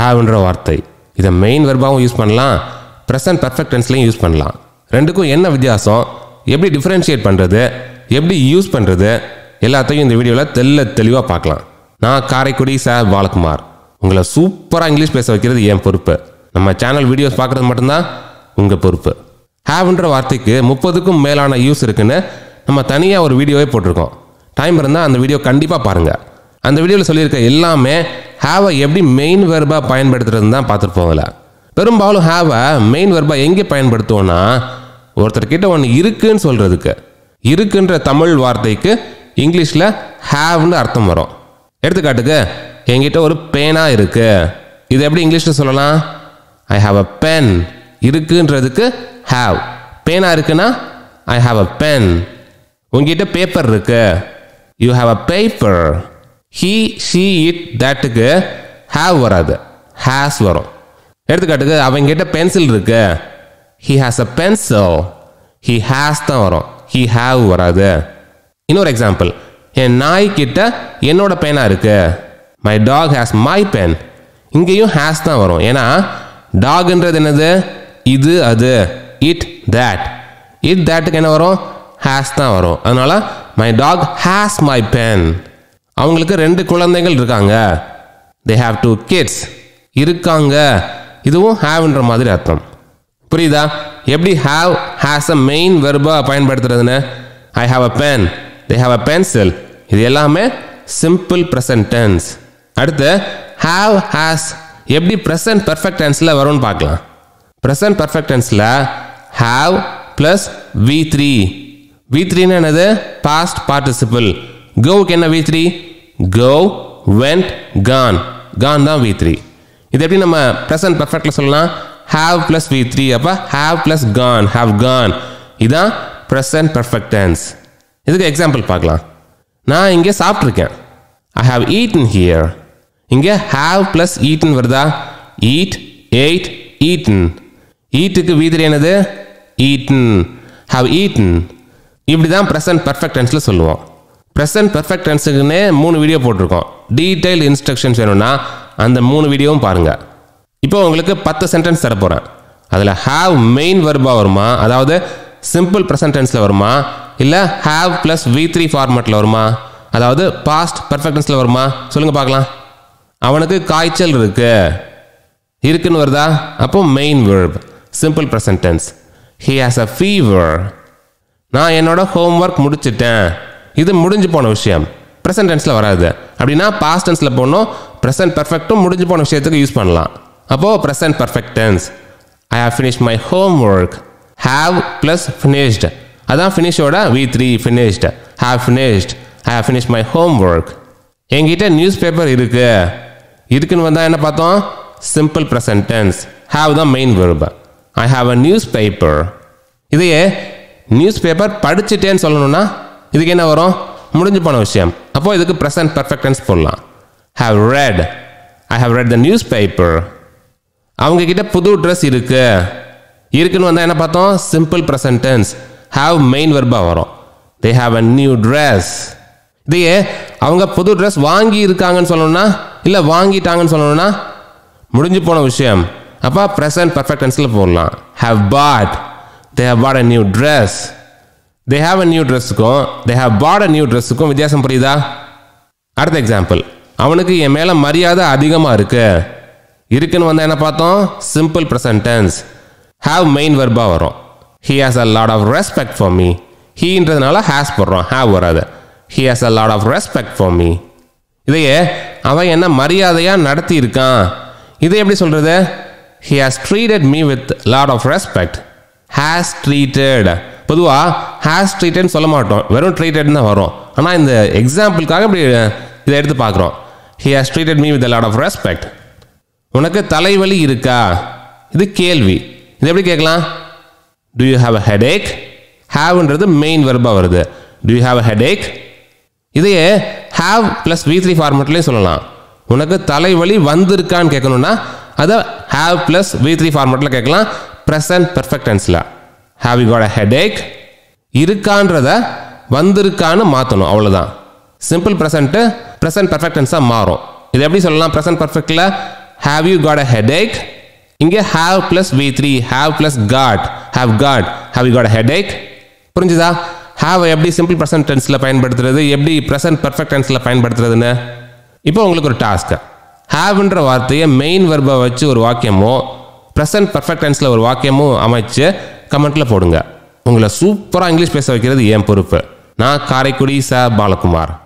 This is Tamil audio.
ஹாவ்ன்ற வார்த்தை இதை மெயின் வெர்பாகவும் யூஸ் பண்ணலாம் ப்ரெசன்ட் பர்ஃபெக்ட் டென்ஸ்லையும் யூஸ் பண்ணலாம் ரெண்டுக்கும் என்ன வித்தியாசம் எப்படி டிஃப்ரென்ஷியேட் பண்ணுறது எப்படி யூஸ் பண்ணுறது எல்லாத்தையும் இந்த வீடியோவில் தெல்ல தெளிவாக பார்க்கலாம் நான் காரைக்குடி சார் பாலகுமார் உங்களை சூப்பராக இங்கிலீஷ் பேச வைக்கிறது என் பொறுப்பு நம்ம சேனல் வீடியோஸ் பார்க்குறது மட்டும்தான் உங்கள் பொறுப்பு ஹேவ்ன்ற வார்த்தைக்கு முப்பதுக்கும் மேலான யூஸ் இருக்குன்னு நம்ம தனியாக ஒரு வீடியோவே போட்டிருக்கோம் டைம் இருந்தால் அந்த வீடியோ கண்டிப்பாக பாருங்கள் அந்த வீடியோவில் சொல்லியிருக்க எல்லாமே ஹேவை எப்படி மெயின் வெர்பாக பயன்படுத்துறதுன்னு தான் பார்த்துருப்போம்ல பெரும்பாலும் ஹேவை மெயின் வெர்பாக எங்கே பயன்படுத்துவோன்னா ஒருத்தர்கிட்ட ஒன்று இருக்குன்னு சொல்கிறதுக்கு இருக்குன்ற தமிழ் வார்த்தைக்கு இங்கிலீஷில் ஹேவ்னு அர்த்தம் வரும் எடுத்துக்காட்டுக்கு என்கிட்ட ஒரு பேனா இருக்கு இது எப்படி இங்கிலீஷில் சொல்லலாம் ஐ ஹாவ் அ பென் இருக்குன்றதுக்கு ஹாவ் பேனா இருக்குன்னா ஐ ஹாவ் அ பென் உங்ககிட்ட பேப்பர் இருக்கு you have a paper he she it தட்டுக்கு ஹாவ் வராது ஹேஸ் வரும் எடுத்துக்காட்டுக்கு அவங்ககிட்ட பென்சில் இருக்கு he has a pencil he has தான் வரும் ஹி ஹாவ் வராது இன்னொரு எக்ஸாம்பிள் என் நாய் கிட்ட என்னோட பேனா இருக்கு my dog has my pen இங்கேயும் ஹேஸ் தான் வரும் ஏன்னா டாக்ன்றது என்னது இது அது இட் தேட் இட் தேட்டுக்கு என்ன வரும் ஹேஸ் தான் வரும் அதனால my dog has my pen அவங்களுக்கு ரெண்டு குழந்தைகள் இருக்காங்க தே ஹாவ் டூ கிட்ஸ் இருக்காங்க இதுவும் ஹேவ்ன்ற மாதிரி அர்த்தம் புரியுதா எப்படி ஹாவ் ஹேஸ் அ மெயின் வெர்பா பயன்படுத்துறதுன்னு I have a pen they have a pencil இது எல்லாமே சிம்பிள் ப்ரெசன்ட் டென்ஸ் அடுத்து ஹாவ் ஹேஸ் எப்படி ப்ரெசன்ட் பர்ஃபெக்ட் டென்ஸில் வரும்னு பார்க்கலாம் ப்ரெசன்ட் பர்ஃபெக்ட் டென்ஸில் have plus V three V த்ரீன்னு என்னது பாஸ்ட் பார்ட்டிசிபிள் கோவுக்கு என்ன V three go went gone gone தான் வி த்ரீ இது எப்படி நம்ம ப்ரெசன்ட் பர்ஃபெக்டில் சொல்லலாம் ஹாவ் ப்ளஸ் வி த்ரீ அப்போ have plus gone have Khan இதான் ப்ரெசன்ட் பர்ஃபெக்ட் டென்ஸ் இதுக்கு எக்ஸாம்பிள் பார்க்கலாம் நான் இங்கே சாப்பிட்ருக்கேன் ஐ ஹாவ் ஈட்டன் ஹியர் இங்கே ஹாவ் ப்ளஸ் ஈட்டன் வருதா ஈட் எயிட் ஈட்டன் ஈட்டுக்கு வீதிரி என்னது ஈட்டன் ஹாவ் ஈட்டன் இப்படி தான் ப்ரெசன்ட் பர்ஃபெக்ட் டென்ஸில் சொல்லுவோம் ப்ரெசன்ட் பர்ஃபெக்ட் டென்ஸுக்குன்னே மூணு வீடியோ போட்டிருக்கோம் டீட்டெயில் இன்ஸ்ட்ரக்ஷன்ஸ் வேணும்னா அந்த மூணு வீடியோவும் பாருங்கள் இப்போ உங்களுக்கு பத்து சென்டென்ஸ் தர போகிறேன் அதில் ஹாவ் மெயின் வெர்பாக வருமா அதாவது சிம்பிள் ப்ரெசன்ட் டென்ஸில் வருமா இல்லை ஹாவ் ப்ளஸ் வி த்ரீ ஃபார்மேட்டில் வருமா அதாவது பாஸ்ட் பர்ஃபெக்ட் டென்ஸில் வருமா சொல்லுங்கள் பார்க்கலாம் அவனுக்கு காய்ச்சல் இருக்கு இருக்குன்னு வருதா அப்போ main verb simple present tense he has a fever நான் என்னோட ஹோம்ஒர்க் முடிச்சிட்டேன் இது முடிஞ்சு போன விஷயம் ப்ரெசன்ட் டென்ஸில் வராது அப்படின்னா பாஸ்ட் டென்ஸில் போடணும் ப்ரெசன்ட் பர்ஃபெக்ட்டும் முடிஞ்சு போன விஷயத்துக்கு யூஸ் பண்ணலாம் அப்போது present perfect tense I have finish my homework have plus finished அதான் ஃபினிஷோட V three finished have finished I have finish my homework என்கிட்ட நியூஸ் பேப்பர் இருக்கு இருக்குன்னு வந்தால் என்ன பார்த்தோம் சிம்பிள் ப்ரெசன்ட் டென்ஸ் ஹாவ் தான் main verb I have a newspaper இதையே நியூஸ் பேப்பர் படிச்சுட்டேன்னு சொல்லணும்னா இதுக்கு என்ன வரும் முடிஞ்சு போன விஷயம் அப்போ இதுக்கு ப்ரெசன்ட் பர்ஃபெக்ட் டென்ஸ் போடலாம் have read I have red the newspaper அவங்க கிட்ட புது ட்ரெஸ் இருக்கு இருக்குன்னு வந்தால் என்ன பார்த்தோம் simple present tense have main வெர்பாக வரும் they have a new dress இதையே அவங்க புது ட்ரெஸ் வாங்கி இருக்காங்கன்னு சொல்லணும்னா இல்லை வாங்கிட்டாங்கன்னு சொல்லணும்னா முடிஞ்சு போன விஷயம் அப்போ ப்ரெசன்ட் பர்ஃபெக்ட் டென்ஸில் போடலாம் have bought they have bought a new dress they have a new ட்ரெஸ்ஸுக்கும் they have bought a new ட்ரெஸ்ஸுக்கும் வித்தியாசம் புரியுதா அடுத்த எக்ஸாம்பிள் அவனுக்கு என் மேலே மரியாதை அதிகமாக இருக்கு இருக்குன்னு வந்தால் என்ன பார்த்தோம் simple present tense have main வெர்பாக வரும் he has a lot of respect for me ஹீன்றதுனால ஹேஸ் போடுறோம் ஹாவ் வராது he has a lot of respect for me இதையே அவன் என்ன மரியாதையாக நடத்தி இருக்கான் இதை எப்படி சொல்கிறது he has treated me with lot of respect has treated பொதுவாக ஹேஸ் ட்ரீட்டட்னு சொல்ல மாட்டோம் வெறும் ட்ரீட்டட்னு தான் வரும் ஆனால் இந்த எக்ஸாம்பிளுக்காக இப்படி இதை எடுத்து பார்க்குறோம் he has treated me with lot of respect உனக்கு தலைவலி இருக்கா இது கேள்வி இது எப்படி கேட்கலாம் do you have a headache ஹாவ்ன்றது மெயின் வெர்பாக வருது do you have a headache இதையே ஹாவ் ப்ளஸ் வி த்ரீ ஃபார்மெட்லேயும் சொல்லலாம் உனக்கு தலைவலி வந்திருக்கான்னு கேட்கணும்னா அதை ஹாவ் ப்ளஸ் வி த்ரீ ஃபார்மெட்டில் கேட்கலாம் ப்ரெசன்ட் பெர்ஃபெக்ட் டென்ஸில் have you got a headache இருக்கான்றத வந்திருக்கான்னு மாற்றணும் அவ்வளோதான் சிம்பிள் ப்ரெசண்ட்டு ப்ரெசன்ட் பெர்ஃபெக்ட் டென்ஸாக மாறும் இது எப்படி சொல்லலாம் ப்ரெசன்ட் பர்ஃபெக்டில் have you got a headache இங்கே have plus V three have plus got have got have you got a headache புரிஞ்சுதா ஹாவ் எப்படி சிம்பிள் ப்ரெசன்ட் டென்ஸில் பயன்படுத்துறது எப்படி ப்ரெசன்ட் பர்ஃபெக்ட் டென்ஸில் பயன்படுத்துறதுன்னு இப்போ உங்களுக்கு ஒரு டாஸ்க்கு ஹாவ்ன்ற வார்த்தையை மெயின் வெர்பை வச்சு ஒரு வாக்கியமோ ப்ரெசன்ட் பர்ஃபெக்ட் டென்ஸில் ஒரு வாக்கியமோ அமைச்சு கமெண்ட்டில் போடுங்க உங்களை சூப்பராக இங்கிலீஷ் பேச வைக்கிறது என் பொறுப்பு நான் காரைக்குடி ச பாலகுமார்